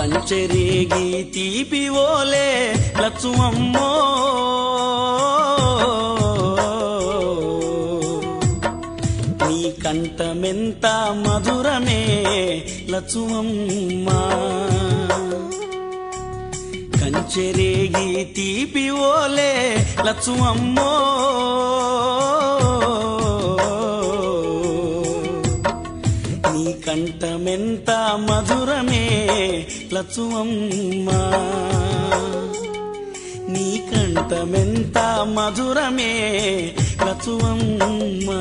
కంచెరేగి తీపి ఓలే లచ్చుమమ్మో నీ కంఠమెంత మధురమే లచ్చుమమ్మా కంచెరేగి తీపి ఓలే లచ్చుమమ్మో నీ కంఠమెంత మధురమే లచ్చుమమ్మా నీ కంఠమెంత మధురమే లచ్చుమమ్మా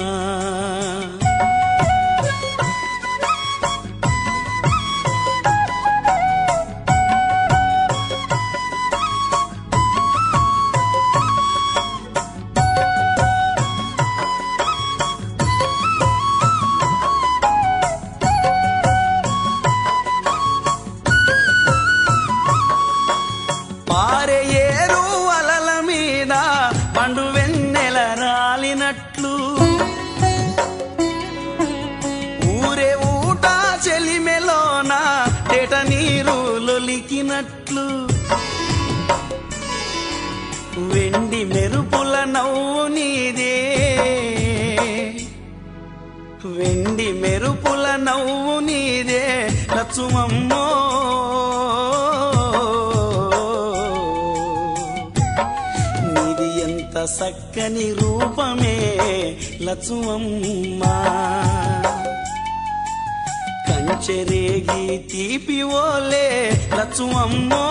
పారే ఏరు అలల మీద పండు వెన్నెల రాలినట్లు ఊరే ఊట చెలిమెలోన తేట నీరు లొలికినట్లు వెండి మెరుపుల నవ్వు నీదే వెండి మెరుపుల నవ్వు నీదే లచ్చుమమ్మో నీది ఎంత చక్కని రూపమే లచ్చుమమ్మా కంచెరేగి తీపి ఓలే లచ్చుమమ్మో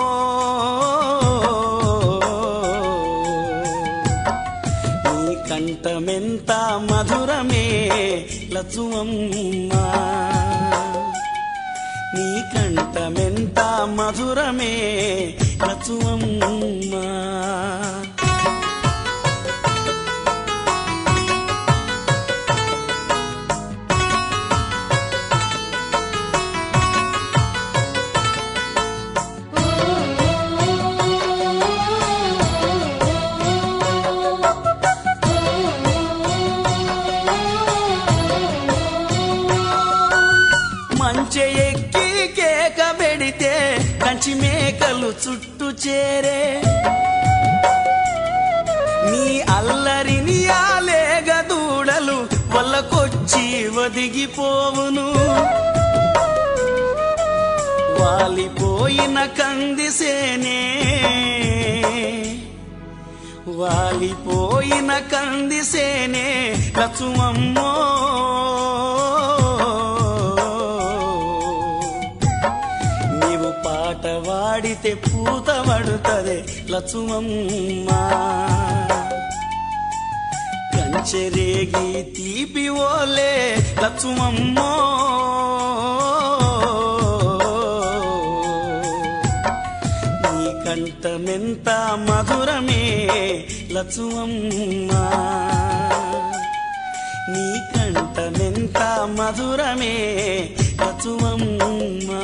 నీ కంఠమెంత మధురమే లచ్చుమమ్మా నీ కంఠమెంత మధురమే లచ్చుమమ్మా మంచె ఎక్కి కేక పెడితే కంచి మేకలు చుట్టూ చేరే నీ అల్లరిని ఆలేగ దూడలు వల్లకొచ్చి ఒదిగిపోవును వాలిపోయిన కందిసేనే వాలిపోయిన కందిసేనే లచుమమ్మో నీవు పాట వాడితే పూత పడుతుంది లచుమమ్మా కంచెరేగి తీపి ఓలే లచుమమ్మో నీ కంఠమెంత మధురమే లచుమమ్మా నీ కంఠమెంత మధురమే లచుమమ్మా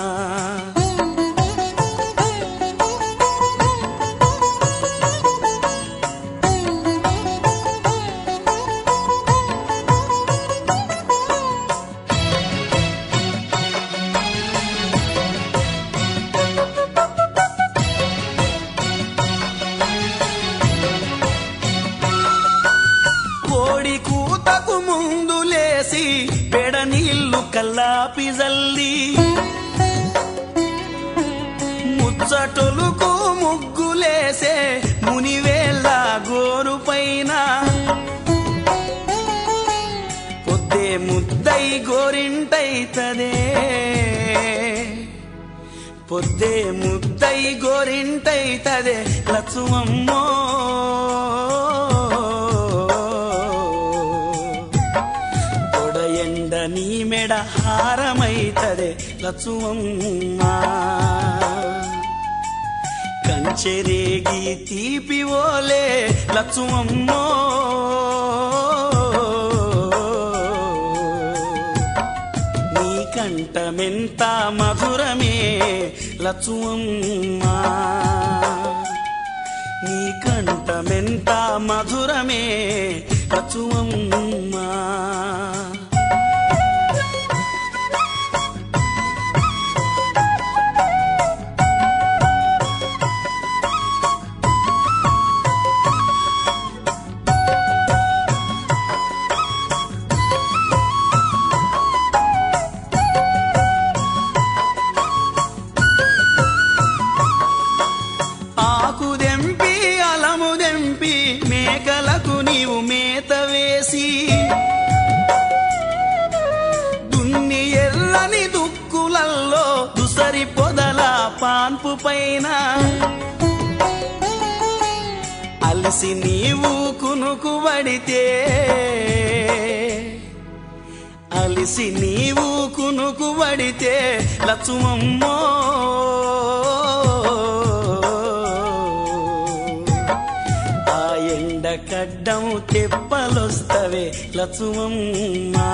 కోడి కూతకు ముందు లేసి పెడ నీళ్లు కల్లాపి జల్లి ముచ్చటొలుకు ముగ్గులేసే మునివేళ్ళ గోరు పైన పొద్దే ముద్దై గోరింటైతదే పొద్దే ముద్దై గోరింటైతదే లచ్చుమమ్మో పొడయండ నీ మెడ హారమైతదే లచ్చుమమ్మా కంచెరేగి తీపి ఓలే లచ్చుమమ్మో నీ కంఠమెంత మధురమే లచ్చుమమ్మా నీ కంఠమెంత మధురమే లచ్చుమమ్మా పాన్పు పైన అలసి నీవు కునుకు పడితే అలిసి నీవు కునుకు పడితే లచ్చుమమ్మో ఆ ఎండ కడ్డం తెప్పలొస్తవే లచ్చుమమ్మా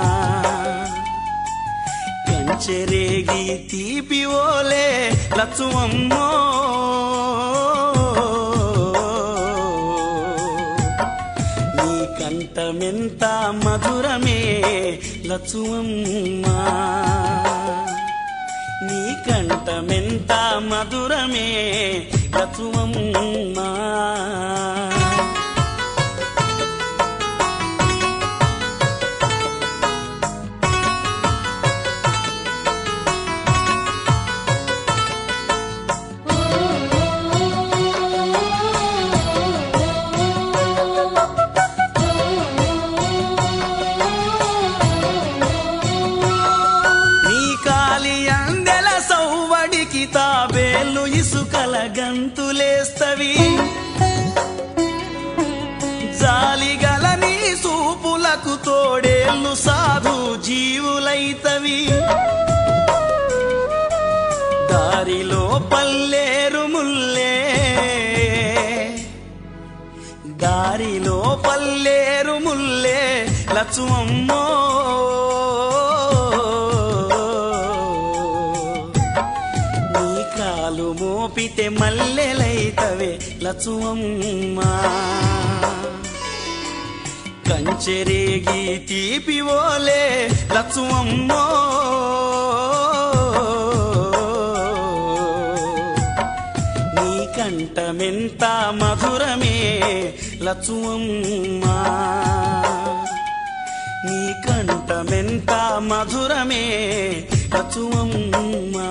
కంచెరేగి తీపి ఓలే లచ్చుమమ్మో నీ కంఠమెంత మధురమే లచ్చుమమ్మా నీ కంఠమెంత మధురమే లచ్చుమమ్మా నీ కాలి అందెల సౌవడికి తాబేలు ఇసుకల గంతులేస్తవి జాలిగల నీ సూపులకు తోడేళ్ళు సాధు జీవులైతవి దారిలో పల్లేరు ముల్లే దారిలో పల్లేరు ముల్లే లచ్చుమమ్మో నీ కాలు మోపితే మల్లెలైతవే లచ్చుమమ్మా కంచెరేగి తీపి ఓలే లచ్చుమమ్మో నీ కంఠమెంత మధురమే లచ్చుమమ్మా నీ కంఠమెంత మధురమే లచ్చుమమ్మా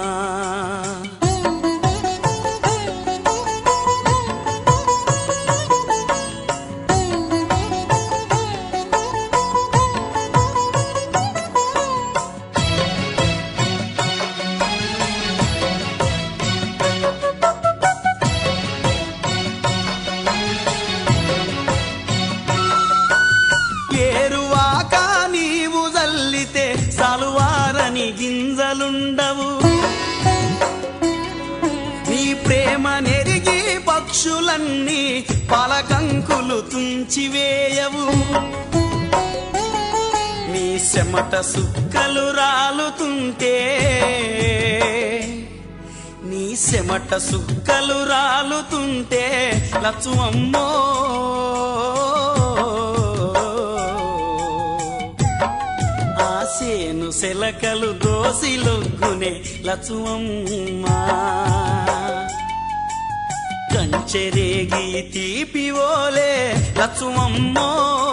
ఏరువాక నీవు జల్లితే సలువారని గింజలుండవు నీ ప్రేమ నెరిగి పక్షులన్నీ పలకంకులు తుంచివేయవు నీ చెమట సుక్కలు రాలుతుంటే నీ చెమట సుక్కలు రాలుతుంటే లచ్చుమమ్మో ఆసేను సెలకలు దోసిలొగ్గునే లచ్చుమమ్మా కంచెరేగి తీపి ఓలే లచ్చుమమ్మో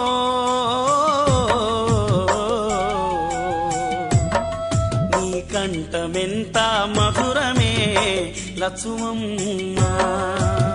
నీ కంఠమెంత మధురమే లచ్చుమమ్మా